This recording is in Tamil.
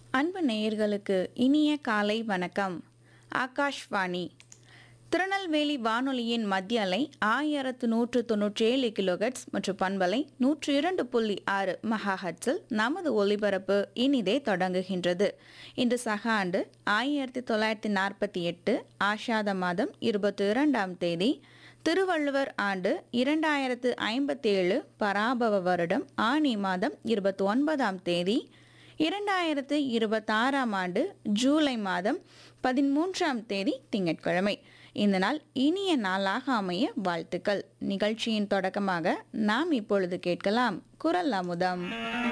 அன்பு நேயர்களுக்கு இனிய காலை வணக்கம் ஆகாஷ்வாணி திருநெல்வேலி வானொலியின் மத்திய அலை ஆயிரத்து நூற்று தொன்னூற்றி ஏழு கிலோஹெட்ஸ் மற்றும் பண்பலை நூற்று இரண்டு புள்ளி ஆறு மெகாஹட்ஸில் நமது ஒலிபரப்பு இனிதே தொடங்குகின்றது இன்று சக ஆண்டு ஆயிரத்தி தொள்ளாயிரத்தி நாற்பத்தி எட்டு ஆஷாத மாதம் இருபத்தி இரண்டாம் தேதி திருவள்ளுவர் ஆண்டு இரண்டாயிரத்து ஐம்பத்தேழு பராபவ வருடம் ஆனி மாதம் இருபத்தி ஒன்பதாம் தேதி இரண்டாயிரத்து இருபத்தாறாம் ஆண்டு ஜூலை மாதம் பதிமூன்றாம் தேதி திங்கட்கிழமை இந்த நாள் இனிய நாளாக அமைய வாழ்த்துக்கள் நிகழ்ச்சியின் தொடக்கமாக நாம் இப்பொழுது கேட்கலாம் குரல் அமுதம்